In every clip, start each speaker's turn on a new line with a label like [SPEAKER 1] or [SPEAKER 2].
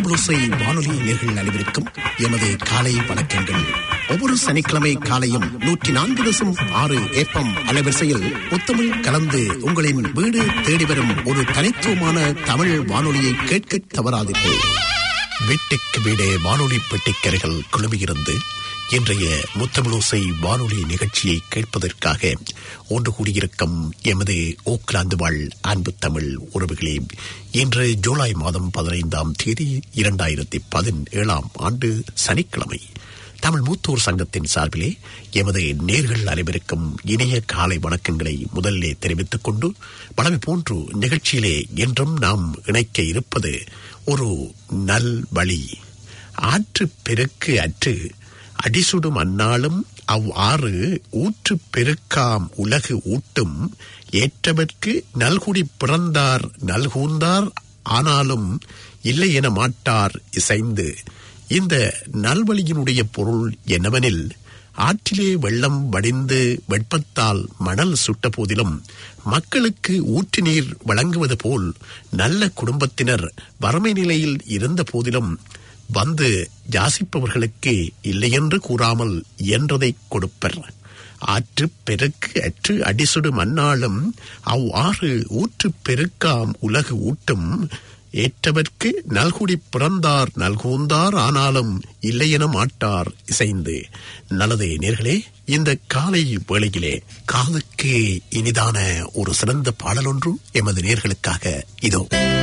[SPEAKER 1] முத்தமிழோசை வானொலி நேர்கள் அனைவருக்கும் எமது காலை வணக்கங்கள் ஒவ்வொரு சனிக்கிழமை காலையும் நூற்றி நான்கு தசம் ஆறு ஏப்பம் அலைவரிசையில் முத்தமிழ் கலந்து உங்களின் வீடு தேடி வரும் ஒரு தனித்துவமான தமிழ் வானொலியை கேட்க தவறாதீர்கள் வீட்டுக்கு வீடே வானொலி பெட்டிக்கரைகள் குழுமியிருந்து இன்றைய முத்தமிழோசை வானொலி நிகழ்ச்சியை கேட்பதற்காக ஒன்று கூடியிருக்கும் எமது ஓக்லாந்து வாழ் அன்பு தமிழ் உறவுகளே இன்று ஜூலை மாதம் பதினைந்தாம் தேதி இரண்டாயிரத்தி பதினேழாம் ஆண்டு சனிக்கிழமை தமிழ் மூத்தோர் சங்கத்தின் சார்பிலே எமது நேர்கள் அனைவருக்கும் இனிய காலை வணக்கங்களை முதலிலே தெரிவித்துக் கொண்டு வளமை போன்று நிகழ்ச்சியிலே என்றும் நாம் இணைக்க இருப்பது ஒரு நல் வழி ஆற்று பெருக்கு அற்று அடிசுடும் அந்நாளும் அவ் ஆறு ஊற்று பெருக்காம் உலகு ஊட்டும் ஏற்றவர்க்கு நல்குடி பிறந்தார் நல்கூந்தார் ஆனாலும் இல்லை என மாட்டார் இசைந்து இந்த நல்வழியினுடைய பொருள் என்னவெனில் ஆற்றிலே வெள்ளம் வடிந்து வெப்பத்தால் மணல் சுட்ட போதிலும் மக்களுக்கு ஊற்று நீர் வழங்குவது போல் நல்ல குடும்பத்தினர் வறுமை நிலையில் இருந்த போதிலும் வந்து யாசிப்பவர்களுக்கு இல்லையென்று கூறாமல் இயன்றதை கொடுப்பர் ஆற்று பெருக்கு அற்று அடிசுடு மண்ணாளும் அவ் ஆறு ஊற்று பெருக்காம் உலகு ஊட்டும் ஏற்றவர்க்கு நல்குடி பிறந்தார் நல்கூந்தார் ஆனாலும் இல்லையென மாட்டார் இசைந்து நல்லதே நேர்களே இந்த காலை வேளையிலே காதுக்கு இனிதான ஒரு சிறந்த பாடல் ஒன்று எமது நேர்களுக்காக இதோ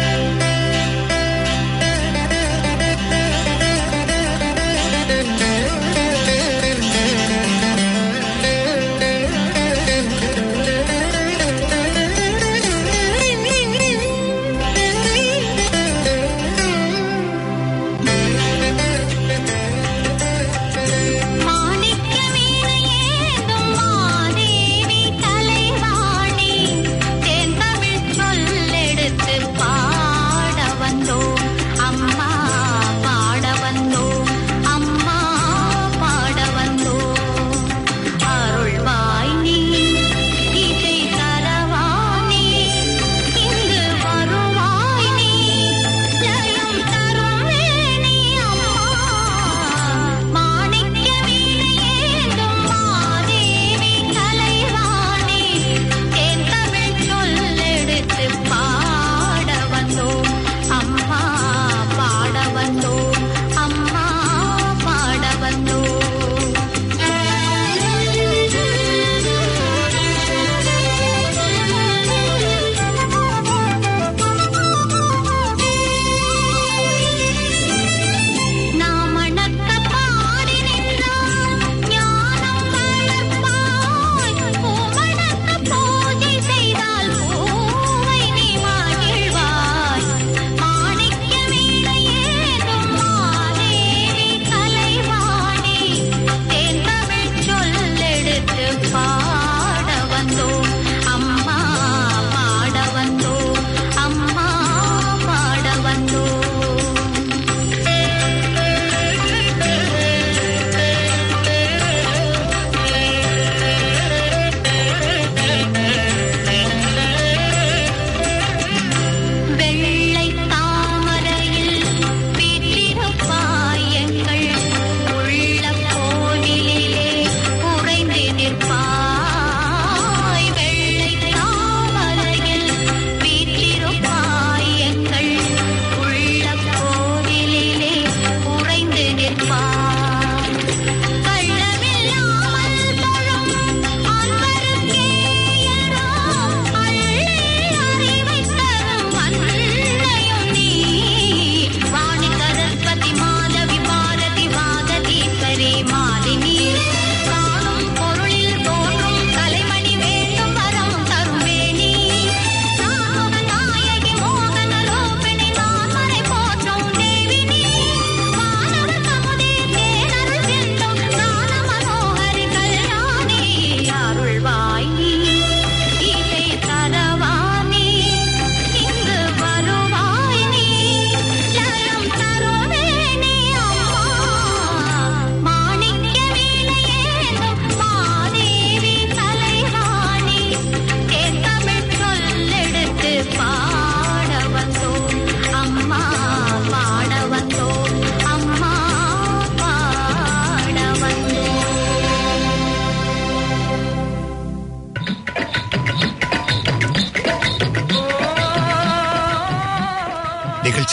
[SPEAKER 2] மாணிக்க வீணையேந்தும் மாதேவி கலைவாணி தேந்தமிழ் சொல்லெடுத்து பாடி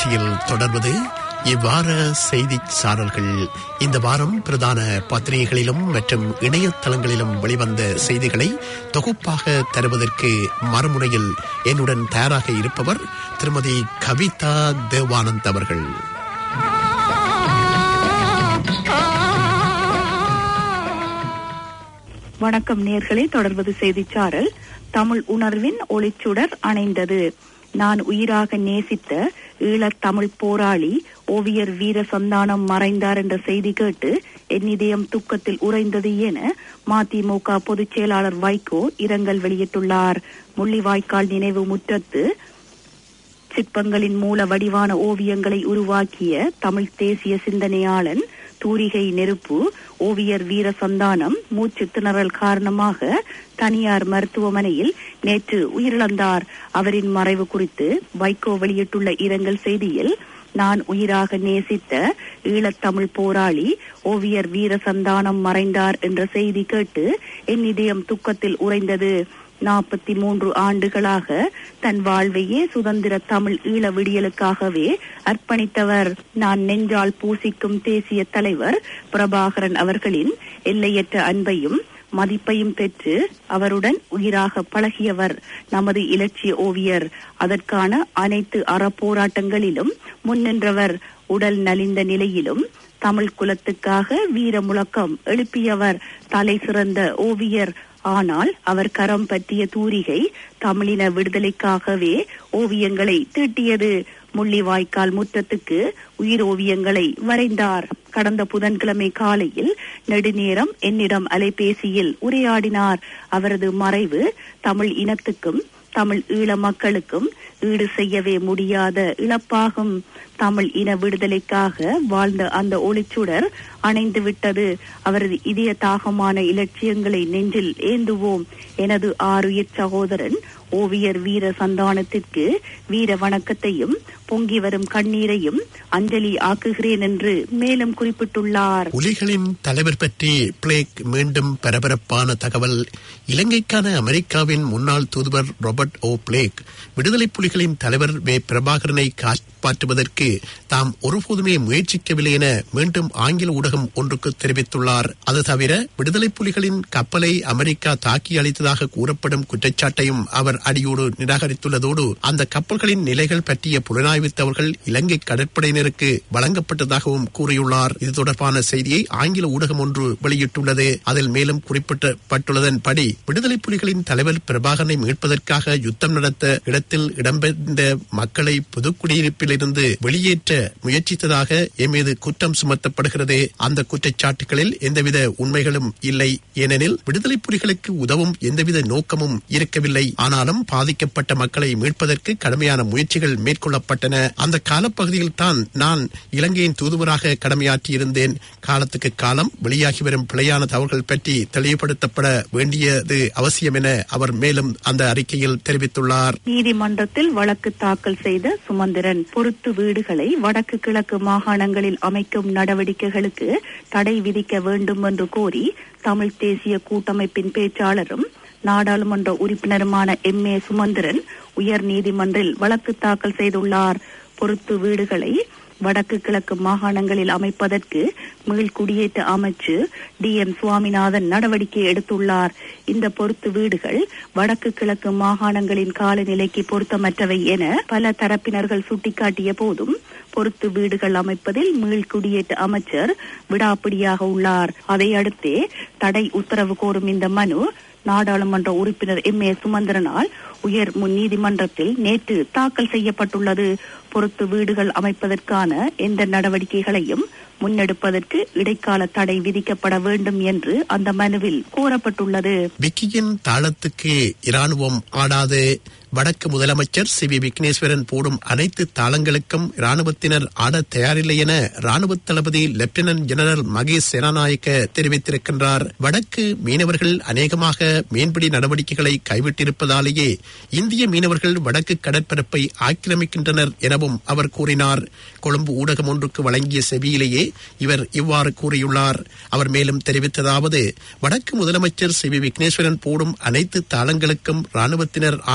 [SPEAKER 1] நிகழ்ச்சியில் தொடர்வது இவ்வார செய்தி சாரல்கள் இந்த வாரம் பிரதான பத்திரிகைகளிலும் மற்றும் இணையதளங்களிலும் வெளிவந்த செய்திகளை தொகுப்பாக தருவதற்கு மறுமுனையில் என்னுடன் தயாராக இருப்பவர் திருமதி கவிதா தேவானந்த் அவர்கள்
[SPEAKER 3] வணக்கம் நேர்களே தொடர்வது செய்திச்சாரல் தமிழ் உணர்வின் ஒளிச்சுடர் அணைந்தது நான் உயிராக நேசித்த ஈழத் தமிழ் போராளி ஓவியர் வீர சந்தானம் மறைந்தார் என்ற செய்தி கேட்டு என் இதயம் துக்கத்தில் உறைந்தது என மதிமுக பொதுச் செயலாளர் வைகோ இரங்கல் வெளியிட்டுள்ளார் முள்ளிவாய்க்கால் நினைவு முற்றத்து சிற்பங்களின் மூல வடிவான ஓவியங்களை உருவாக்கிய தமிழ் தேசிய சிந்தனையாளன் தூரிகை நெருப்பு ஓவியர் வீர சந்தானம் மூச்சு திணறல் காரணமாக தனியார் மருத்துவமனையில் நேற்று உயிரிழந்தார் அவரின் மறைவு குறித்து வைகோ வெளியிட்டுள்ள இரங்கல் செய்தியில் நான் உயிராக நேசித்த ஈழத்தமிழ் போராளி ஓவியர் வீர சந்தானம் மறைந்தார் என்ற செய்தி கேட்டு என் இதயம் துக்கத்தில் உறைந்தது நாற்பத்தி மூன்று ஆண்டுகளாக தன் வாழ்வையே சுதந்திர தமிழ் ஈழ விடியலுக்காகவே அர்ப்பணித்தவர் நான் நெஞ்சால் பூசிக்கும் தேசிய தலைவர் பிரபாகரன் அவர்களின் எல்லையற்ற அன்பையும் மதிப்பையும் பெற்று அவருடன் உயிராக பழகியவர் நமது இலட்சிய ஓவியர் அதற்கான அனைத்து அறப்போராட்டங்களிலும் முன்னின்றவர் உடல் நலிந்த நிலையிலும் தமிழ் குலத்துக்காக வீர முழக்கம் எழுப்பியவர் தலை சிறந்த ஓவியர் ஆனால் அவர் கரம் பற்றிய தூரிகை தமிழின விடுதலைக்காகவே ஓவியங்களை தீட்டியது முள்ளிவாய்க்கால் முற்றத்துக்கு உயிர் ஓவியங்களை வரைந்தார் கடந்த புதன்கிழமை காலையில் நெடுநேரம் என்னிடம் அலைபேசியில் உரையாடினார் அவரது மறைவு தமிழ் இனத்துக்கும் தமிழ் ஈழ மக்களுக்கும் ஈடு செய்யவே முடியாத இழப்பாகும் தமிழ் இன விடுதலைக்காக வாழ்ந்த அந்த ஒளிச்சுடர் அணைந்து விட்டது அவரது இதய தாகமான இலட்சியங்களை நெஞ்சில் ஏந்துவோம் எனது ஆறுயிர் சகோதரன் ஓவியர் வீர சந்தானத்திற்கு வீர வணக்கத்தையும் பொங்கி வரும் கண்ணீரையும் அஞ்சலி ஆக்குகிறேன் என்று மேலும் குறிப்பிட்டுள்ளார்
[SPEAKER 1] புலிகளின் தலைவர் பற்றி பிளேக் மீண்டும் பரபரப்பான தகவல் இலங்கைக்கான அமெரிக்காவின் முன்னாள் தூதுவர் ராபர்ட் ஓ பிளேக் விடுதலை புலிகளின் தலைவர் வே பிரபாகரனை காப்பாற்றுவதற்கு தாம் ஒருபோதுமே முயற்சிக்கவில்லை என மீண்டும் ஆங்கில ஊடகம் ஒன்றுக்கு தெரிவித்துள்ளார் அது தவிர விடுதலை புலிகளின் கப்பலை அமெரிக்கா தாக்கி அளித்ததாக கூறப்படும் குற்றச்சாட்டையும் அவர் அடியோடு நிராகரித்துள்ளதோடு அந்த கப்பல்களின் நிலைகள் பற்றிய புலனாய்வு தகவல்கள் இலங்கை கடற்படையினருக்கு வழங்கப்பட்டதாகவும் கூறியுள்ளார் இது தொடர்பான செய்தியை ஆங்கில ஊடகம் ஒன்று வெளியிட்டுள்ளது அதில் மேலும் குறிப்பிடப்பட்டுள்ளதன்படி விடுதலை புலிகளின் தலைவர் பிரபாகரனை மீட்பதற்காக யுத்தம் நடத்த இடத்தில் இடம்பெயர்ந்த மக்களை புதுக்குடியிருப்பிலிருந்து வெளியேற்ற முயற்சித்ததாக என் மீது குற்றம் சுமத்தப்படுகிறது அந்த குற்றச்சாட்டுகளில் எந்தவித உண்மைகளும் இல்லை ஏனெனில் விடுதலை புலிகளுக்கு உதவும் எந்தவித நோக்கமும் இருக்கவில்லை ஆனாலும் பாதிக்கப்பட்ட மக்களை மீட்பதற்கு கடுமையான முயற்சிகள் மேற்கொள்ளப்பட்டன அந்த காலப்பகுதியில் தான் நான் இலங்கையின் தூதுவராக கடமையாற்றியிருந்தேன் காலத்துக்கு காலம் வெளியாகி வரும் பிழையான தவறுகள் பற்றி தெளிவுபடுத்தப்பட வேண்டியது அவசியம் என அவர் மேலும் அந்த அறிக்கையில் தெரிவித்துள்ளார்
[SPEAKER 3] நீதிமன்றத்தில் வழக்கு தாக்கல் செய்த சுமந்திரன் பொருத்து வீடுகளை வடக்கு கிழக்கு மாகாணங்களில் அமைக்கும் நடவடிக்கைகளுக்கு தடை விதிக்க வேண்டும் என்று கோரி தமிழ் தேசிய கூட்டமைப்பின் பேச்சாளரும் நாடாளுமன்ற உறுப்பினருமான எம் ஏ சுமந்திரன் உயர் நீதிமன்றில் வழக்கு தாக்கல் செய்துள்ளார் பொருத்து வீடுகளை வடக்கு கிழக்கு மாகாணங்களில் அமைப்பதற்கு மீள் குடியேற்ற அமைச்சு டி எம் சுவாமிநாதன் நடவடிக்கை எடுத்துள்ளார் இந்த பொருத்து வீடுகள் வடக்கு கிழக்கு மாகாணங்களின் காலநிலைக்கு பொருத்தமற்றவை என பல தரப்பினர்கள் சுட்டிக்காட்டிய போதும் பொருத்து வீடுகள் அமைப்பதில் மீள் குடியேற்ற அமைச்சர் விடாப்பிடியாக உள்ளார் அதையடுத்தே தடை உத்தரவு கோரும் இந்த மனு நாடாளுமன்ற உறுப்பினர் எம் ஏ சுமந்திரனால் உயர் முன் நீதிமன்றத்தில் நேற்று தாக்கல் செய்யப்பட்டுள்ளது பொறுத்து வீடுகள் அமைப்பதற்கான எந்த நடவடிக்கைகளையும் முன்னெடுப்பதற்கு இடைக்கால தடை விதிக்கப்பட வேண்டும் என்று அந்த மனுவில் கோரப்பட்டுள்ளது
[SPEAKER 1] விக்கியின் தாளத்துக்கு இராணுவம் ஆடாது வடக்கு முதலமைச்சர் சி வி விக்னேஸ்வரன் போடும் அனைத்து தாளங்களுக்கும் இராணுவத்தினர் ஆட தயாரில்லை என ராணுவ தளபதி லெப்டினன்ட் ஜெனரல் மகேஷ் சேனாநாயக்க தெரிவித்திருக்கின்றார் வடக்கு மீனவர்கள் அநேகமாக மீன்பிடி நடவடிக்கைகளை கைவிட்டிருப்பதாலேயே இந்திய மீனவர்கள் வடக்கு கடற்பரப்பை ஆக்கிரமிக்கின்றனர் எனவும் அவர் கூறினார் கொழும்பு ஊடகம் ஒன்றுக்கு வழங்கிய செவியிலேயே இவர் இவ்வாறு கூறியுள்ளார் அவர் மேலும் தெரிவித்ததாவது வடக்கு முதலமைச்சர் சி வி விக்னேஸ்வரன் போடும் அனைத்து தாளங்களுக்கும் ராணுவத்தினர் ஆடத் தயாரில்லை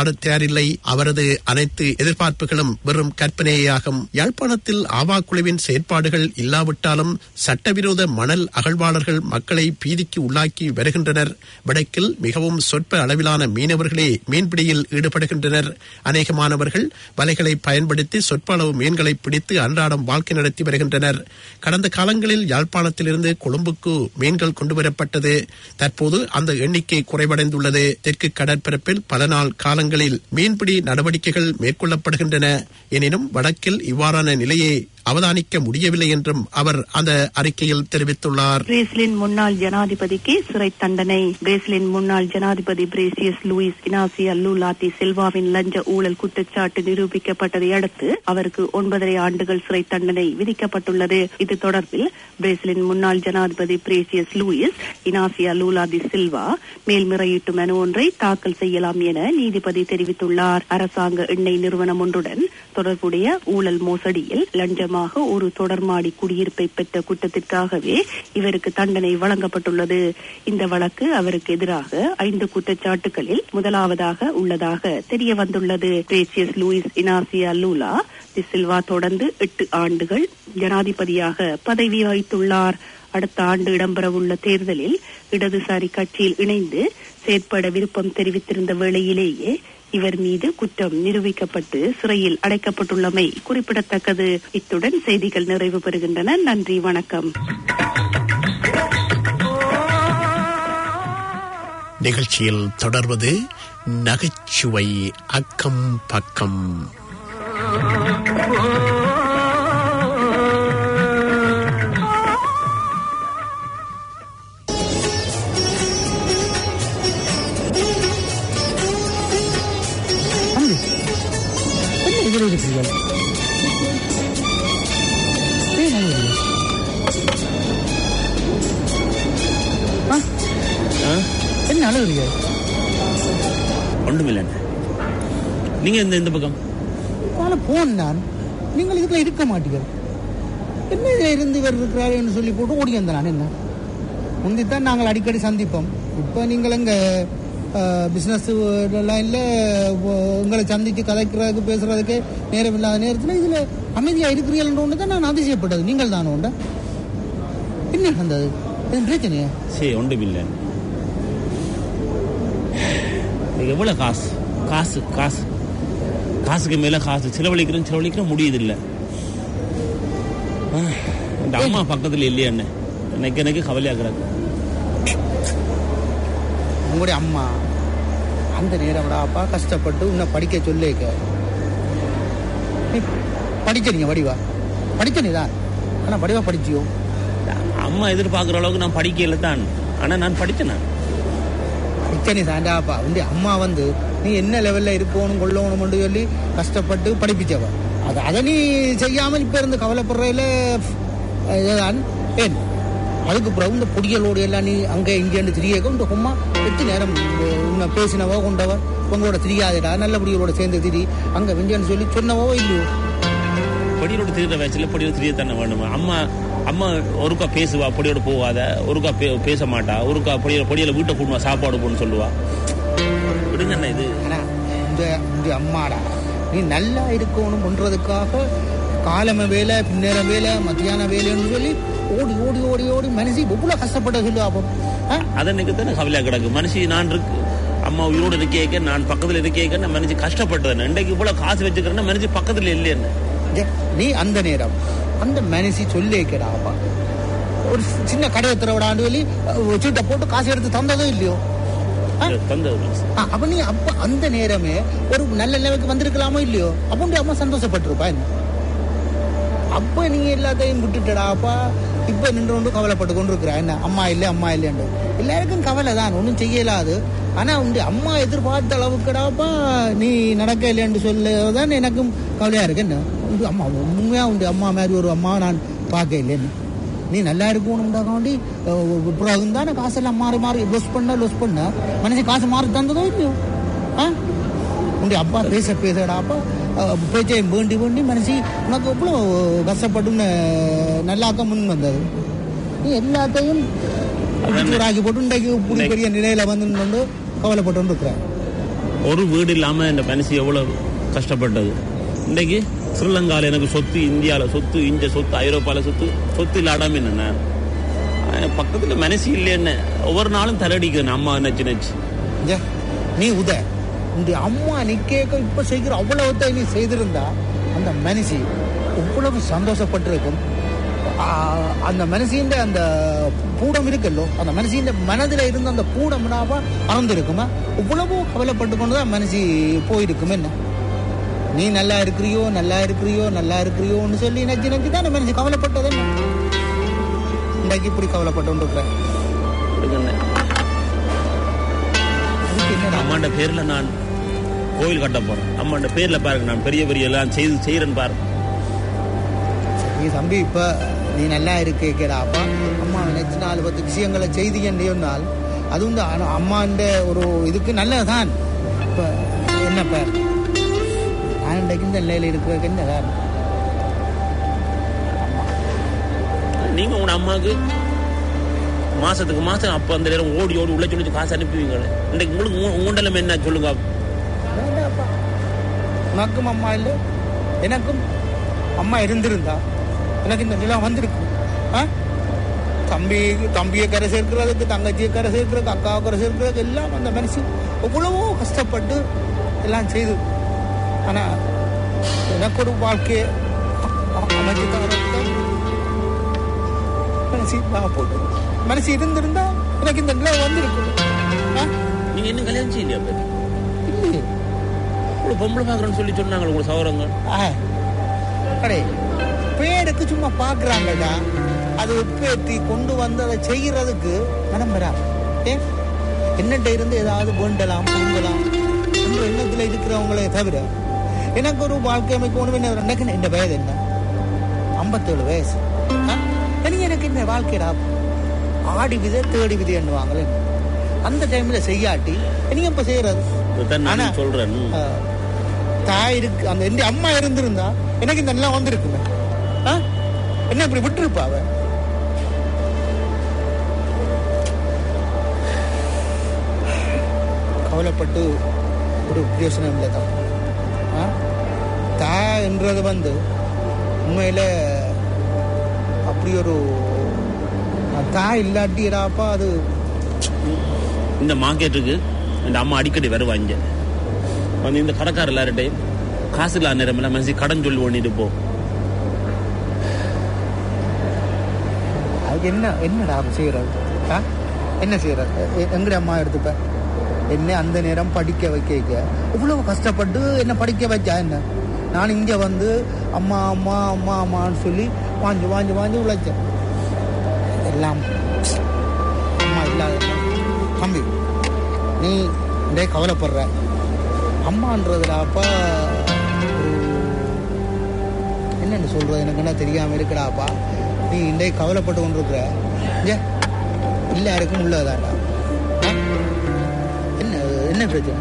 [SPEAKER 1] தவறில்லை அவரது அனைத்து எதிர்பார்ப்புகளும் வெறும் கற்பனையாகும் யாழ்ப்பாணத்தில் ஆவா குழுவின் செயற்பாடுகள் இல்லாவிட்டாலும் சட்டவிரோத மணல் அகழ்வாளர்கள் மக்களை பீதிக்கு உள்ளாக்கி வருகின்றனர் வடக்கில் மிகவும் சொற்ப அளவிலான மீனவர்களே மீன்பிடியில் ஈடுபடுகின்றனர் அநேகமானவர்கள் வலைகளை பயன்படுத்தி சொற்ப அளவு மீன்களை பிடித்து அன்றாடம் வாழ்க்கை நடத்தி வருகின்றனர் கடந்த காலங்களில் யாழ்ப்பாணத்திலிருந்து கொழும்புக்கு மீன்கள் கொண்டுவரப்பட்டது தற்போது அந்த எண்ணிக்கை குறைவடைந்துள்ளது தெற்கு கடற்பரப்பில் பல நாள் காலங்களில் மீன்பிடி நடவடிக்கைகள் மேற்கொள்ளப்படுகின்றன எனினும் வடக்கில் இவ்வாறான நிலையை அவதானிக்க முடியவில்லை என்றும் அவர் அந்த அறிக்கையில் தெரிவித்துள்ளார்
[SPEAKER 3] பிரேசிலின் முன்னாள் ஜனாதிபதிக்கு சிறை தண்டனை பிரேசிலின் முன்னாள் ஜனாதிபதி பிரேசியஸ் லூயிஸ் இனாசியா லூலாத்தி சில்வாவின் லஞ்ச ஊழல் குற்றச்சாட்டு நிரூபிக்கப்பட்டதை அடுத்து அவருக்கு ஒன்பதரை ஆண்டுகள் சிறை தண்டனை விதிக்கப்பட்டுள்ளது இது தொடர்பில் பிரேசிலின் முன்னாள் ஜனாதிபதி பிரேசியஸ் லூயிஸ் இனாசியா லூலாதி சில்வா மேல்முறையீட்டு மனு ஒன்றை தாக்கல் செய்யலாம் என நீதிபதி தெரிவித்துள்ளார் அரசாங்க எண்ணெய் நிறுவனம் ஒன்றுடன் தொடர்புடைய ஊழல் மோசடியில் லஞ்சமாக ஒரு தொடர்மாடி குடியிருப்பை பெற்ற குற்றத்திற்காகவே இவருக்கு தண்டனை வழங்கப்பட்டுள்ளது இந்த வழக்கு அவருக்கு எதிராக ஐந்து குற்றச்சாட்டுகளில் முதலாவதாக உள்ளதாக தெரிய வந்துள்ளது பிரேசியஸ் Luiz Inacio Lula da Silva தொடர்ந்து எட்டு ஆண்டுகள் ஜனாதிபதியாக பதவி வகித்துள்ளார் அடுத்த ஆண்டு இடம்பெறவுள்ள தேர்தலில் இடதுசாரி கட்சியில் இணைந்து செயற்பட விருப்பம் தெரிவித்திருந்த வேளையிலேயே இவர் மீது குற்றம் நிரூபிக்கப்பட்டு சிறையில் அடைக்கப்பட்டுள்ளமை குறிப்பிடத்தக்கது இத்துடன் செய்திகள் நிறைவு பெறுகின்றன நன்றி வணக்கம்
[SPEAKER 1] நிகழ்ச்சியில் தொடர்வது நகைச்சுவை அக்கம் பக்கம்
[SPEAKER 4] தம்பி என்ன இதில் இருக்கிறீர்கள் ஏன் அழுகிறீர்கள்? ஆ? என்ன அழுகிறீர்கள்
[SPEAKER 5] ஒன்றுமில்லைண்ணே நீங்க இந்த இந்த பக்கம்
[SPEAKER 4] நாளை போன் நான் நீங்கள் இதுக்குள்ள இருக்க மாட்டீர்கள் என்ன இதுல இருந்து இவர் இருக்கிறாரு என்று சொல்லி போட்டு ஓடி வந்தேன் நான் என்ன முந்தித்தான் நாங்கள் அடிக்கடி சந்திப்போம் இப்போ நீங்கள் எங்க பிஸ்னஸ் எல்லாம் இல்லை உங்களை சந்தித்து கதைக்கிறதுக்கு பேசுறதுக்கு நேரம் இல்லாத நேரத்தில் இதில் அமைதியாக இருக்கிறீர்கள் ஒன்று தான் நான் அதிசயப்பட்டது நீங்கள் தானே உண்ட என்ன நடந்தது எதுவும் பிரச்சனையா
[SPEAKER 5] சரி ஒன்றுமில்லை இது எவ்வளோ காசு காசு காசு காசுக்கு மேலே காசு செலவழிக்கிறேன் செலவழிக்கிறேன் முடியுதில்லை ஆ, இந்த அம்மா பக்கத்தில் இல்லையா அண்ணே எனக்கு எனக்கு கவலையாக்குறாங்க
[SPEAKER 4] உங்களுடைய அம்மா அந்த நேரம் அப்பா கஷ்டப்பட்டு உன்னை படிக்க சொல்லிக்க நீ படிச்ச நீங்க வடிவா படிச்ச நீ தான் ஆனா வடிவா படிச்சியோ
[SPEAKER 5] அம்மா எதிர்பார்க்குற அளவுக்கு நான் படிக்கல தான் ஆனால் நான் படித்தேன் நான்
[SPEAKER 4] படிச்ச நீ தாண்டாப்பா உன்னுடைய அம்மா வந்து நீ என்ன லெவல்ல இருக்கணும் கொள்ளணும்னு சொல்லி கஷ்டப்பட்டு படிப்பிச்சவ அது அதை நீ செய்யாமல் இப்ப இருந்து கவலைப்படுறதுல இதுதான் ஏன் அதுக்கு பிறகு இந்த பொடிகளோடு எல்லாம் நீ அங்கே இங்கேன்னு திரியக்க இந்த அம்மா எட்டு நேரம் இந்த உன்னை பேசினவோ கொண்டவ உங்களோட தெரியாதடா நல்ல பொடிகளோட சேர்ந்து திரி அங்க வெஞ்சன்னு சொல்லி சொன்னவோ இல்லையோ
[SPEAKER 5] பொடியோட திரிகிற வயசுல பொடியோட திரியத்தானே வேணுமா அம்மா அம்மா ஒருக்கா பேசுவா பொடியோட போகாத ஒருக்கா பே- பேச மாட்டா ஒருக்கா பொடியோட பொடியில வீட்டை கூட்டுவா சாப்பாடு போன்னு சொல்லுவா விடுங்க அண்ணா இது
[SPEAKER 4] ஆனா இந்த இந்த அம்மாடா நீ நல்லா இருக்கணும் பண்றதுக்காக காலம வேலை பின்னேரம் வேலை மத்தியான வேலைன்னு சொல்லி ஓடி ஓடி ஓடி ஓடி மனசு எவ்வளவு கஷ்டப்பட்ட சொல்லு அப்போ ஆ?
[SPEAKER 5] அதனுக்கு தானே கவலையா கிடக்கு மனுஷி நான் இருக்கு அம்மா உயிரோடு இருக்கேக்க நான் பக்கத்துல இருக்கேக்க நான் மனுஷி கஷ்டப்பட்டது இன்றைக்கு இவ்வளவு காசு வச்சுக்கிறேன்னா மனுஷி பக்கத்துல இல்லையே
[SPEAKER 4] ஜெ, நீ அந்த நேரம் அந்த மனசி சொல்லிக்கடா அப்பா ஒரு சின்ன கடையை திறவிடாண்டு சொல்லி அஹ், சீட்டை போட்டு காசு எடுத்து தந்ததோ இல்லையோ ஆ?
[SPEAKER 5] தந்தது
[SPEAKER 4] ஆ, அப்ப நீ அப்ப அந்த நேரமே ஒரு நல்ல லெவலுக்கு வந்திருக்கலாமோ இல்லையோ அப்ப உன்னுடைய அம்மா சந்தோஷப்பட்டிருப்பா என்ன அப்ப நீ எல்லாத்தையும் விட்டுட்டடா அப்பா இப்ப நின்று கொண்டு கவலைப்பட்டு கொண்டு இருக்கிறா என்ன அம்மா இல்லை அம்மா இல்லைன்னு எல்லாருக்கும் கவலை தான் ஒன்றும் செய்யலாது ஆனா உன்னுடைய அம்மா எதிர்பார்த்த அளவுக்குடாப்பா நீ நடக்க இல்லைன்னு சொல்லதான் எனக்கும் கவலையா இருக்கு என்ன உங்க அம்மா உண்மையா உன்னுடைய அம்மா மாதிரி ஒரு அம்மா நான் பார்க்க இல்லைன்னு நீ நல்லா இருக்கணும்டாக்காண்டி பிறகு தானே காசெல்லாம் மாறி மாறி லொஸ் பண்ண லொஸ் பண்ண மனுஷன் காசு மாறி தந்ததோ இல்லையோ ஆ உன்னுடைய அப்பா பேச பேசடா அப்பா அஹ், பேச்சை வேண்டி வேண்டி மனசி உனக்கு எவ்வளோ கஷ்டப்பட்டு நல்லாக்க முன் வந்தது நீ எல்லாத்தையும் ஆக்கி போட்டு இன்றைக்கு இப்படி பெரிய நிலையில வந்து நின்று கவலைப்பட்டு இருக்கிற
[SPEAKER 5] ஒரு வீடு இல்லாம இந்த மனுஷி எவ்வளவு கஷ்டப்பட்டது இன்னைக்கு ஸ்ரீலங்கால எனக்கு சொத்து இந்தியால சொத்து இங்க சொத்து ஐரோப்பால சொத்து சொத்து இல்லாடாம என்ன பக்கத்துல மனசு இல்லைன்னு ஒவ்வொரு நாளும் தலையடிக்கிறேன் அம்மா நச்சு நச்சு
[SPEAKER 4] ஏ, நீ உத இந்த அம்மா நீ கேட்க இப்ப செய்கிற அவ்வளவு நீ செய்திருந்தா அந்த மனுஷி எவ்வளவு சந்தோஷப்பட்டிருக்கும் ஆ, அந்த மனுஷின் அந்த பூடம் இருக்கல்லோ அந்த மனுஷின் மனதில் இருந்த அந்த பூடம்னாவா அறந்திருக்குமா இவ்வளவு கவலைப்பட்டு கொண்டுதான் மனுஷி போயிருக்கும் என்ன நீ நல்லா இருக்கிறியோ நல்லா இருக்கிறியோ நல்லா இருக்கிறியோன்னு சொல்லி நச்சு நச்சு தான் மனுஷி கவலைப்பட்டது என்ன இன்றைக்கு இப்படி கவலைப்பட்டு இருக்கிறேன்
[SPEAKER 5] விடுங்கண்ணே.
[SPEAKER 4] அதுக்கு என்னடா
[SPEAKER 5] அம்மாண்ட பேர்ல நான் கோயில் கட்ட போறேன் அம்மாண்ட பேர்ல பாருங்க நான் பெரிய பெரிய எல்லாம் செய்து செய்யறேன்னு பாருங்க
[SPEAKER 4] நீ தம்பி இப்ப நீ நல்லா இருக்கேடா அப்பா அம்மா நினைச்சு நாலு பத்து விஷயங்களை செய்தியன்னால் அது வந்து அன- அம்மாண்ட ஒரு இதுக்கு நல்லதுதான் இப்ப என்னப்ப நான் இன்றைக்கு இந்த நிலையில இருக்கிறதுக்கு என்ன காரணம்
[SPEAKER 5] நீங்க உங்க அம்மாவுக்கு மாசத்துக்கு மாசம் அப்ப அந்த நேரம் ஓடி ஓடி உழைச்சு உழைச்சு காசு அனுப்புவீங்களே இன்னைக்கு உங்களுக்கு உங்க- உங்க நிலைமை என்ன சொல்லுங்க
[SPEAKER 4] வேண்டாப்பா உனக்கும் அம்மா இல்லை எனக்கும் அம்மா இருந்திருந்தா எனக்கு இந்த நிலம் வந்திருக்கும் ஆ தம்பி தம்பியை கரை சேர்க்கிறதுக்கு தங்கச்சியை கரை சேர்க்கிறதுக்கு அக்காவை கரை சேர்க்கிறதுக்கு எல்லாம் அந்த மனுஷன் எவ்வளவோ கஷ்டப்பட்டு எல்லாம் செய்து ஆனா எனக்கு ஒரு வாழ்க்கையை அ- அமைச்சு தரதுக்கு மனசு நான் போட்டு மனசு இருந்திருந்தா எனக்கு இந்த நிலம் வந்திருக்கும் ஆ?
[SPEAKER 5] நீங்க என்ன கல்யாணம் செய்யலையா பேர்
[SPEAKER 4] இல்லையே
[SPEAKER 5] ஒரு பொம்பளை பாக்குறேன்னு சொல்லி சொன்னாங்க உங்க சௌரங்க
[SPEAKER 4] ஆ. அடே பேருக்கு சும்மா பாக்குறாங்கடா அது உப்பேற்றி கொண்டு வந்து அதை செய்யறதுக்கு மனம் வரா ஏன் என்னட்ட இருந்து ஏதாவது வேண்டலாம் பொங்கலாம் என்ற எண்ணத்துல இருக்கிறவங்களே தவிர எனக்கு ஒரு வாழ்க்கை அமைக்கணும் என்ன எனக்கு என்ன வயது என்ன ஐம்பத்தேழு வயசு ஆ? இனி எனக்கு என்ன வாழ்க்கைடா ஆடி விதை தேடி விதை எண்ணுவாங்களே அந்த டைம்ல செய்யாட்டி இனி இப்ப செய்யறது
[SPEAKER 5] இதுதான்
[SPEAKER 4] ஆனா,
[SPEAKER 5] நான் சொல்றேன் ம்.
[SPEAKER 4] ஆ, தாய் இருக்கு அந்த எந்த அம்மா இருந்திருந்தா எனக்கு இந்த எல்லாம் வந்திருக்குமே ஆ? என்ன இப்படி விட்டுருப்பா அவ கவலைப்பட்டு ஒரு பிரயோசனம் இல்லை தான் ஆ? தாய் என்றது வந்து உண்மையில அப்படி ஒரு தாய் இல்லாட்டிடாப்பா அது
[SPEAKER 5] இந்த மார்க்கெட்டுக்கு இந்த அம்மா அடிக்கடி வருவாங்க வந்து இந்த கடைக்கார எல்லார்ட்டையும் காசு இல்லாத நேரம் எல்லாம் மனசு கடன் சொல்லி ஓடிட்டு போ
[SPEAKER 4] அதுக்கு என்ன என்னடா அப்ப செய்யறது ஆ? என்ன செய்யறது எ- எங்கடி அம்மா எடுத்துப்ப என்ன அந்த நேரம் படிக்க வைக்க இவ்வளவு கஷ்டப்பட்டு என்ன படிக்க வச்சா என்ன நான் இங்க வந்து அம்மா அம்மா அம்மா அம்மான்னு சொல்லி வாஞ்சு வாஞ்சு வாஞ்சு உழைச்சேன் எல்லாம் அம்மா இல்லாத தம்பி நீ இதே கவலைப்படுற அம்மான்றதுடா அப்பா என்னன்னு சொல்றது எனக்கு என்ன தெரியாம இருக்குடாப்பா நீ இன்றைய கவலைப்பட்டு கொண்டிருக்கிற ஏ எல்லாருக்கும் உள்ளதாடா ஆ? என்ன என்ன பிரச்சனை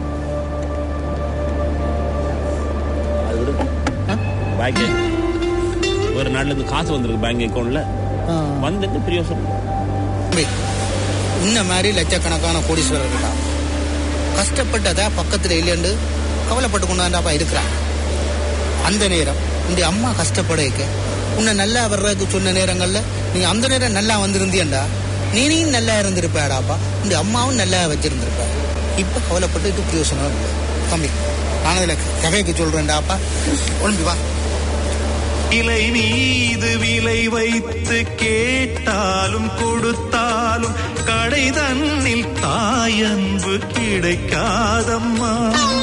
[SPEAKER 5] அது விடு
[SPEAKER 4] ஆ?
[SPEAKER 5] பேங்க் ஒரு நாள்ல இருந்து காசு வந்திருக்கு பேங்க் அக்கௌண்ட்ல
[SPEAKER 4] ஆ.
[SPEAKER 5] வந்து பிரியோசனம்
[SPEAKER 4] தம்பி, இந்த மாதிரி லட்சக்கணக்கான கோடீஸ்வரர் இருக்கா கஷ்டப்பட்டதா பக்கத்துல இல்லைன்னு கவலைப்பட்டு கொண்டாண்டாப்பா இருக்கிறான் அந்த நேரம் இந்த அம்மா கஷ்டப்பட வைக்க உன்னை நல்லா வர்றதுக்கு சொன்ன நேரங்கள்ல நீ அந்த நேரம் நல்லா வந்திருந்தியண்டா நீனையும் நல்லா இருந்திருப்பாடாப்பா இந்த அம்மாவும் நல்லா வச்சிருந்திருப்ப இப்ப கவலைப்பட்டு இது பிரயோசனம் இல்லை. தம்பி நான் இதுல கதைக்கு சொல்றேன்டாப்பா ஒழும்பி வா
[SPEAKER 6] விலை மீது விலை வைத்து கேட்டாலும் கொடுத்தாலும் கடை தன்னில் தாயன்பு கிடைக்காதம்மா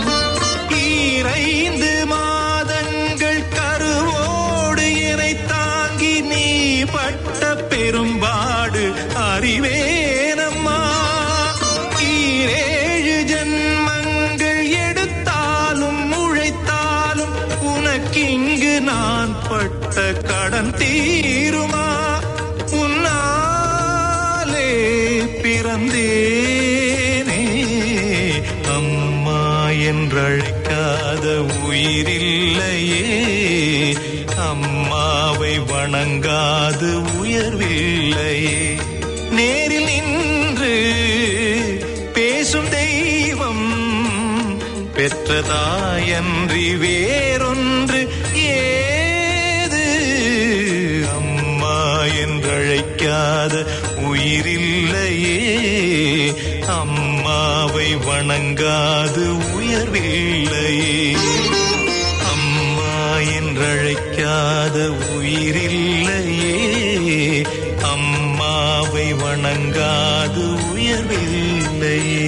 [SPEAKER 6] ஈரைந்து மாதங்கள் கருவோடு என்னை தாங்கி நீ பட்ட பெரும்பாடு அறிவேனம்மா ஈரேழு ஜன்மங்கள் எடுத்தாலும் உழைத்தாலும் உனக்கிங்கு நான் பட்ட கடன் தீருமா உன்னாலே பிறந்தேனே அம்மா என்றழைக்காத உயிரில்லையே அம்மாவை வணங்காது உயர்வில்லையே நேரில் நின்று பேசும் தெய்வம் பெற்றதாயன்றி வேறொன்று ஏது அம்மா என்றழைக்காத உயிரில்லையே அம்மாவை வணங்காது உயர்வில்லையே அம்மா என்றழைக்காத உயிரில்லையே அம்மாவை வணங்காது உயர்வில்லையே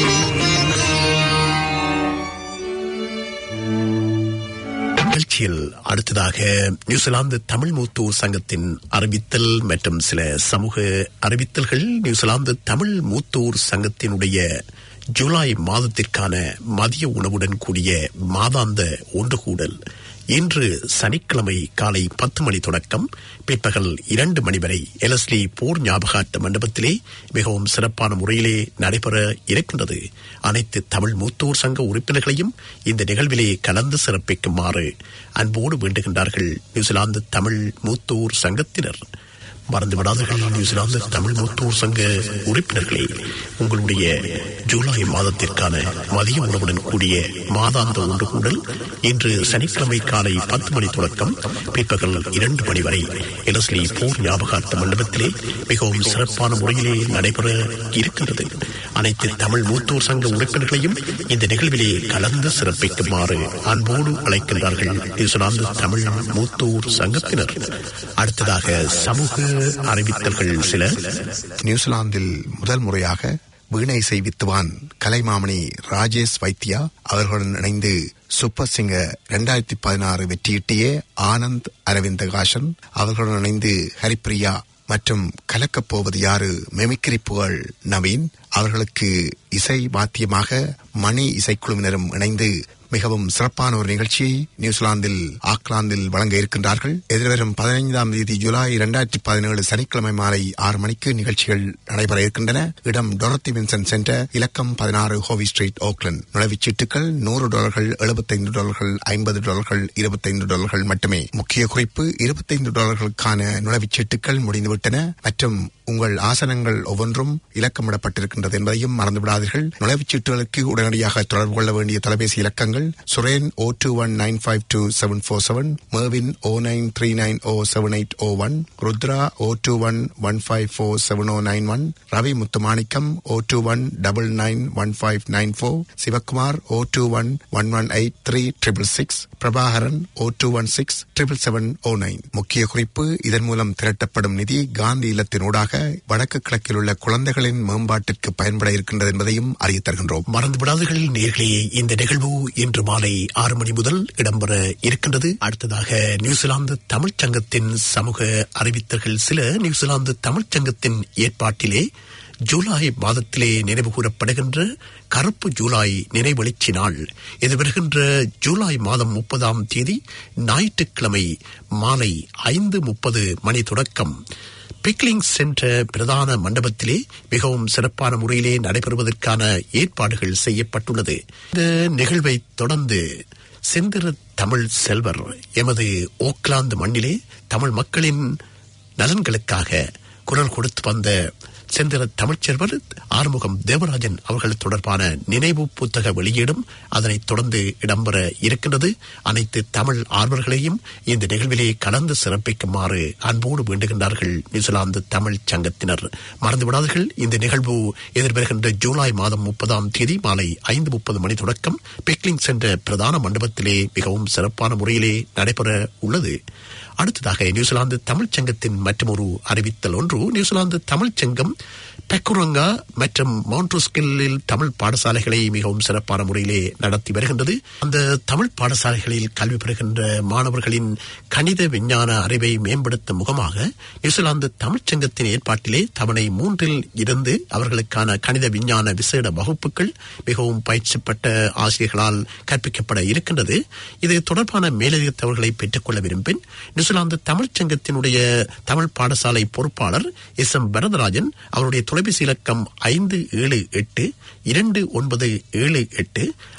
[SPEAKER 1] நிகழ்ச்சியில் அடுத்ததாக நியூசிலாந்து தமிழ் மூத்தோர் சங்கத்தின் அறிவித்தல் மற்றும் சில சமூக அறிவித்தல்கள் நியூசிலாந்து தமிழ் மூத்தோர் சங்கத்தினுடைய ஜூலை மாதத்திற்கான மதிய உணவுடன் கூடிய மாதாந்த ஒன்றுகூடல் இன்று சனிக்கிழமை காலை பத்து மணி தொடக்கம் பிற்பகல் இரண்டு மணி வரை எலஸ்லி போர் ஞாபகார்த்த மண்டபத்திலே மிகவும் சிறப்பான முறையிலே நடைபெற இருக்கின்றது அனைத்து தமிழ் மூத்தோர் சங்க உறுப்பினர்களையும் இந்த நிகழ்விலே கலந்து சிறப்பிக்குமாறு அன்போடு வேண்டுகின்றார்கள் நியூசிலாந்து தமிழ் மூத்தோர் சங்கத்தினர் மறந்துவிடாதீர்கள் நியூசிலாந்து தமிழ் மூத்தோர் சங்க உறுப்பினர்களே உங்களுடைய ஜூலை மாதத்திற்கான மதிய உணவுடன் கூடிய மாதாந்த ஒன்று கூடல் இன்று சனிக்கிழமை காலை பத்து மணி தொடக்கம் பிற்பகல் இரண்டு மணி வரை எலஸ்லி போர் ஞாபகார்த்த மண்டபத்திலே மிகவும் சிறப்பான முறையிலே நடைபெற இருக்கின்றது அனைத்து தமிழ் மூத்தோர் சங்க உறுப்பினர்களையும் இந்த நிகழ்விலே கலந்து சிறப்பிக்குமாறு அன்போடு அழைக்கின்றார்கள் நியூசிலாந்து தமிழ் மூத்தோர் சங்கத்தினர் அடுத்ததாக சமூக அறிவித்தல்கள் சில
[SPEAKER 7] நியூசிலாந்தில் முதல் முறையாக வீணை இசை வித்துவான் கலைமாமணி ராஜேஷ் வைத்தியா அவர்களுடன் இணைந்து சூப்பர் சிங்கர் இரண்டாயிரத்தி பதினாறு வெற்றியிட்டிய ஆனந்த் அரவிந்தகாசன் அவர்களுடன் இணைந்து ஹரிப்பிரியா மற்றும் கலக்கப் போவது யாரு மெமிக்ரி புகழ் நவீன் அவர்களுக்கு இசை வாத்தியமாக மணி இசைக்குழுவினரும் இணைந்து மிகவும் சிறப்பான ஒரு நிகழ்ச்சியை நியூசிலாந்தில் ஆக்லாந்தில் வழங்க இருக்கின்றார்கள் எதிர்வரும் பதினைந்தாம் தேதி ஜூலை இரண்டாயிரத்தி பதினேழு சனிக்கிழமை மாலை ஆறு மணிக்கு நிகழ்ச்சிகள் நடைபெற இருக்கின்றன இடம் டொரத்தி வின்சன் சென்டர் இலக்கம் பதினாறு ஹோவி ஸ்ட்ரீட் ஓக்லண்ட் நுழைவுச் சீட்டுகள் நூறு டாலர்கள் எழுபத்தைந்து டாலர்கள் ஐம்பது டாலர்கள் இருபத்தைந்து டாலர்கள் மட்டுமே முக்கிய குறிப்பு இருபத்தைந்து டாலர்களுக்கான நுழைவுச் சீட்டுகள் முடிந்துவிட்டன மற்றும் உங்கள் ஆசனங்கள் ஒவ்வொன்றும் இலக்கமிடப்பட்டிருக்கின்றது என்பதையும் மறந்துவிடாதீர்கள் நுழைவுச் சீட்டுகளுக்கு உடனடியாக தொடர்பு கொள்ள வேண்டிய தொலைபேசி இலக்கங்கள் Suren O two one nine five two seven four seven மேவின் O nine three nine O seven eight O one Rudra O two one one five four seven O nine one Ravi Muthumanickam O two one double nine one five nine four Sivakumar O two one one one eight three triple six Prabhakaran O two one six triple seven O nine முக்கிய குறிப்பு இதன் மூலம் திரட்டப்படும் நிதி காந்தி இல்லத்தினூடாக வடக்கு கிழக்கில் உள்ள குழந்தைகளின் மேம்பாட்டிற்கு பயன்பட இருக்கின்றது என்பதையும் அறியத் தருகின்றோம்
[SPEAKER 1] மறந்துவிடாதீர்கள் நேர்களே இந்த நிகழ்வு இன்று மாலை ஆறு மணி முதல் இடம்பெற இருக்கின்றது அடுத்ததாக நியூசிலாந்து தமிழ்ச் சங்கத்தின் சமூக அறிவித்தல்கள் சில நியூசிலாந்து தமிழ்ச் சங்கத்தின் ஏற்பாட்டிலே ஜூலை மாதத்திலே நினைவு கூறப்படுகின்ற கருப்பு ஜூலை நினைவெழுச்சி நாள் இது வருகின்ற ஜூலை மாதம் முப்பதாம் தேதி ஞாயிற்றுக்கிழமை மாலை ஐந்து முப்பது மணி தொடக்கம் பிக்லிங் சென்டர் பிரதான மண்டபத்திலே மிகவும் சிறப்பான முறையிலே நடைபெறுவதற்கான ஏற்பாடுகள் செய்யப்பட்டுள்ளது இந்த நிகழ்வை தொடர்ந்து செந்திர தமிழ் செல்வர் எமது ஓக்லாந்து மண்ணிலே தமிழ் மக்களின் நலன்களுக்காக குரல் கொடுத்து வந்த செந்திர தமிழ்ச்செல்வர் ஆறுமுகம் தேவராஜன் அவர்கள் தொடர்பான நினைவு புத்தக வெளியீடும் அதனைத் தொடர்ந்து இடம்பெற இருக்கின்றது அனைத்து தமிழ் ஆர்வர்களையும் இந்த நிகழ்விலே கலந்து சிறப்பிக்குமாறு அன்போடு வேண்டுகின்றார்கள் நியூசிலாந்து தமிழ் சங்கத்தினர் மறந்துவிடாதீர்கள் இந்த நிகழ்வு எதிர்வருகின்ற ஜூலை மாதம் முப்பதாம் தேதி மாலை ஐந்து முப்பது மணி தொடக்கம் பெக்லிங் சென்ற பிரதான மண்டபத்திலே மிகவும் சிறப்பான முறையிலே நடைபெற உள்ளது அடுத்ததாக நியூசிலாந்து தமிழ்ச் சங்கத்தின் மற்றொரு அறிவித்தல் ஒன்று நியூசிலாந்து தமிழ்ச் சங்கம் பெக்குரங்கா மற்றும் மவுண்ட்ரோஸ்கில்லில் தமிழ் பாடசாலைகளை மிகவும் சிறப்பான முறையிலே நடத்தி வருகின்றது அந்த தமிழ் பாடசாலைகளில் கல்வி பெறுகின்ற மாணவர்களின் கணித விஞ்ஞான அறிவை மேம்படுத்தும் முகமாக நியூசிலாந்து தமிழ்ச் சங்கத்தின் ஏற்பாட்டிலே தவணை மூன்றில் இருந்து அவர்களுக்கான கணித விஞ்ஞான விசேட வகுப்புகள் மிகவும் பயிற்சிப்பட்ட ஆசிரியர்களால் கற்பிக்கப்பட இருக்கின்றது இது தொடர்பான மேலதிக தகவல்களை பெற்றுக்கொள்ள விரும்பின் நியூசிலாந்து தமிழ்ச் சங்கத்தினுடைய தமிழ் பாடசாலை பொறுப்பாளர் எஸ் எம் பரதராஜன் அவருடைய தொலைபேசி இலக்கம் ஐந்து ஏழு எட்டு இரண்டு ஒன்பது ஏழு எட்டு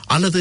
[SPEAKER 1] அல்லது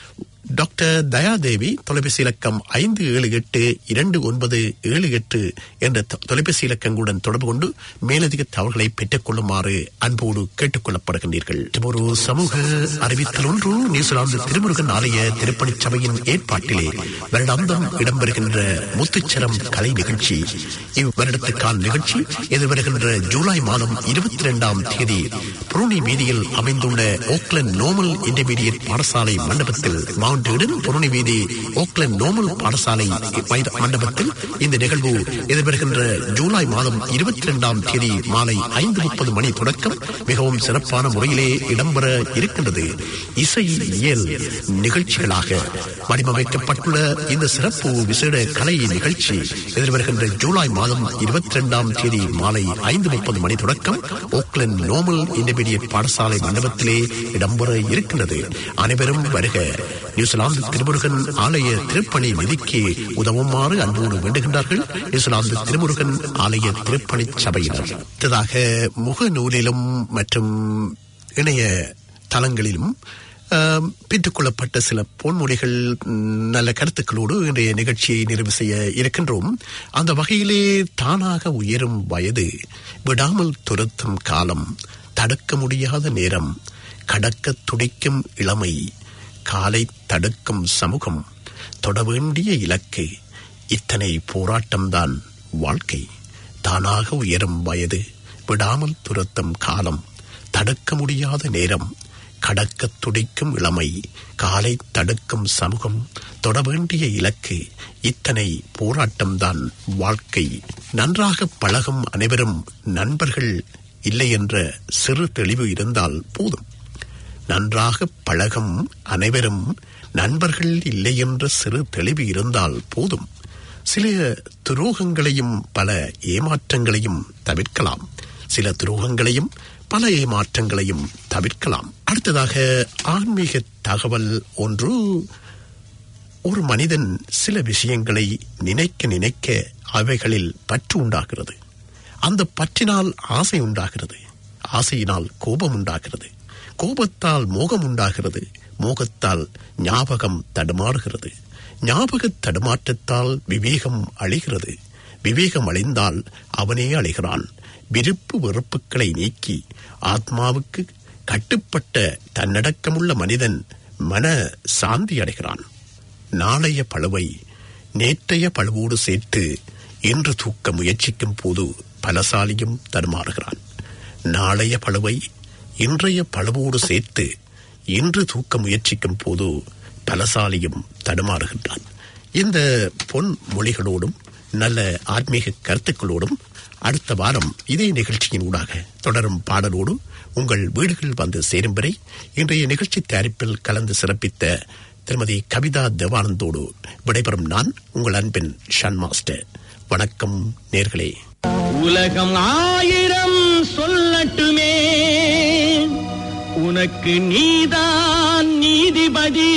[SPEAKER 1] டாக்டர் தயாதேவி தொலைபேசி இலக்கம் ஐந்து ஏழு எட்டு இரண்டு ஒன்பது ஏழு எட்டு என்ற தொ- தொலைபேசி இலக்கங்களுடன் தொடர்பு கொண்டு மேலதிக தகவல்களை பெற்றுக் கொள்ளுமாறு அன்போடு கேட்டுக் கொள்ளப்படுகின்றீர்கள் ஒரு சமூக அறிவித்தல் ஒன்று நியூசிலாந்து திருமுருகன் ஆலய திருப்பணிச் சபையின் ஏற்பாட்டிலே வருடாந்தம் இடம்பெறுகின்ற முத்துச்சரம் கலை நிகழ்ச்சி இவ்வருடத்துக்கான நிகழ்ச்சி எதிர்வருகின்ற ஜூலை மாதம் இருபத்தி இரண்டாம் தேதி புருணி வீதியில் அமைந்துள்ள ஓக்லண்ட் நோமல் இன்டர்மீடியட் பாடசாலை மண்டபத்தில் மவுண்ட் ஈடன் புருணி வீதி ஓக்லண்ட் நோமல் பாடசாலை மைத- மண்டபத்தில் இந்த நிகழ்வு எதிர்வருகின்ற ஜூலை மாதம் இருபத்தி இரண்டாம் தேதி மாலை ஐந்து முப்பது மணி தொடக்கம் மிகவும் சிறப்பான முறையிலே இடம்பெற இருக்கின்றது இசை இயல் நிகழ்ச்சிகளாக வடிவமைக்கப்பட்டுள்ள இந்த சிறப்பு விசேட கலை நிகழ்ச்சி எதிர்வருகின்ற ஜூலை மாதம் இருபத்தி இரண்டாம் தேதி மாலை ஐந்து முப்பது மணி தொடக்கம் ஓக்லண்ட் நோமல் இன்டர்மீடியட் பாடசாலை மண்டபத்திலே இடம்பெற இருக்கின்றது அனைவரும் வருக நியூசிலாந்து திருமுருகன் ஆலய திருப்பணி நிதிக்கு உதவுமாறு அன்போடு வேண்டுகின்றார்கள் நியூசிலாந்து திருமுருகன் ஆலய திருப்பணி சபையினர் அடுத்ததாக முகநூலிலும் மற்றும் இணைய தளங்களிலும் ஆம், பெற்றுக்கொள்ளப்பட்ட சில பொன்மொழிகள் ம், நல்ல கருத்துக்களோடு இன்றைய நிகழ்ச்சியை நிறைவு செய்ய இருக்கின்றோம் அந்த வகையிலே தானாக உயரும் வயது விடாமல் துரத்தும் காலம் தடுக்க முடியாத நேரம் கடக்க துடிக்கும் இளமை காலை தடுக்கும் சமூகம் தொட வேண்டிய இலக்கு இத்தனை போராட்டம்தான் வாழ்க்கை தானாக உயரும் வயது விடாமல் துரத்தும் காலம் தடுக்க முடியாத நேரம் கடக்க துடிக்கும் இளமை காலை தடுக்கும் சமூகம் தொட வேண்டிய இலக்கு இத்தனை போராட்டம்தான் வாழ்க்கை நன்றாக பழகும் அனைவரும் நண்பர்கள் இல்லை என்ற சிறு தெளிவு இருந்தால் போதும் நன்றாக பழகும் அனைவரும் நண்பர்கள் இல்லை என்ற சிறு தெளிவு இருந்தால் போதும் சில துரோகங்களையும் பல ஏமாற்றங்களையும் தவிர்க்கலாம் சில துரோகங்களையும் பல ஏமாற்றங்களையும் தவிர்க்கலாம் அடுத்ததாக ஆன்மீக தகவல் ஒன்று ஒரு மனிதன் சில விஷயங்களை நினைக்க நினைக்க அவைகளில் பற்று உண்டாகிறது அந்த பற்றினால் ஆசை உண்டாகிறது ஆசையினால் கோபம் உண்டாகிறது கோபத்தால் மோகம் உண்டாகிறது மோகத்தால் ஞாபகம் தடுமாறுகிறது ஞாபக தடுமாற்றத்தால் விவேகம் அழிகிறது விவேகம் அழிந்தால் அவனே அழிகிறான் விருப்பு வெறுப்புகளை நீக்கி ஆத்மாவுக்கு கட்டுப்பட்ட தன்னடக்கமுள்ள மனிதன் மன சாந்தி அடைகிறான் நாளைய பழுவை நேற்றைய பழுவோடு சேர்த்து இன்று தூக்க முயற்சிக்கும் போது பலசாலியும் தடுமாறுகிறான் நாளைய பழுவை இன்றைய பழுவோடு சேர்த்து இன்று தூக்க முயற்சிக்கும் போது பலசாலியும் தடுமாறுகின்றான் இந்த பொன் மொழிகளோடும் நல்ல ஆத்மீக கருத்துக்களோடும் அடுத்த வாரம் இதே நிகழ்ச்சியின் ஊடாக தொடரும் பாடலோடு உங்கள் வீடுகள் வந்து சேரும் வரை இன்றைய நிகழ்ச்சி தயாரிப்பில் கலந்து சிறப்பித்த திருமதி கவிதா தேவானந்தோடு விடைபெறும் நான் உங்கள் அன்பின் ஷன் மாஸ்டர் வணக்கம் நேர்களே
[SPEAKER 8] உலகம் ஆயிரம் சொல்லட்டுமே உனக்கு நீதான் நீதிபதி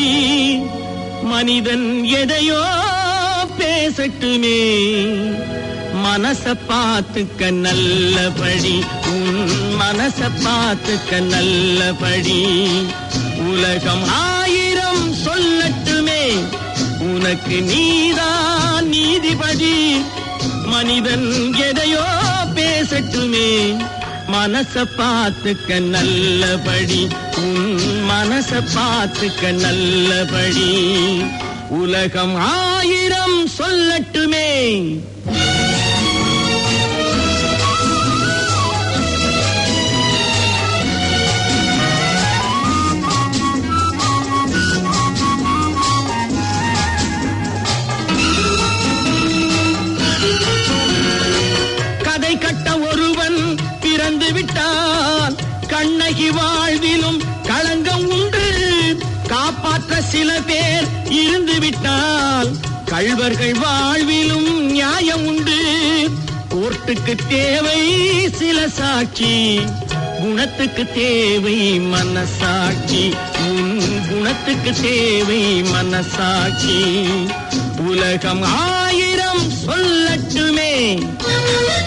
[SPEAKER 8] மனிதன் எதையோ பேசட்டுமே மனச பார்த்துக்க நல்லபடி உன் மனச பார்த்துக்க நல்லபடி உலகம் ஆயிரம் சொல்லட்டுமே உனக்கு நீதான் நீதிபதி மனிதன் எதையோ பேசட்டுமே மனச பார்த்துக்க நல்லபடி உன் மனச பார்த்துக்க நல்லபடி உலகம் ஆயிரம் சொல்லட்டுமே கதை கட்ட ஒருவன் பிறந்து விட்டான் கண்ணகி வாழ்விலும் களங்கம் உண்டு காப்பாற்ற சில பேர் இருந்து விட்டால் கள்வர்கள் வாழ்விலும் நியாயம் உண்டு கோர்ட்டுக்கு தேவை சில சாட்சி குணத்துக்கு தேவை மனசாட்சி உன் குணத்துக்கு தேவை மனசாட்சி உலகம் ஆயிரம் சொல்லட்டுமே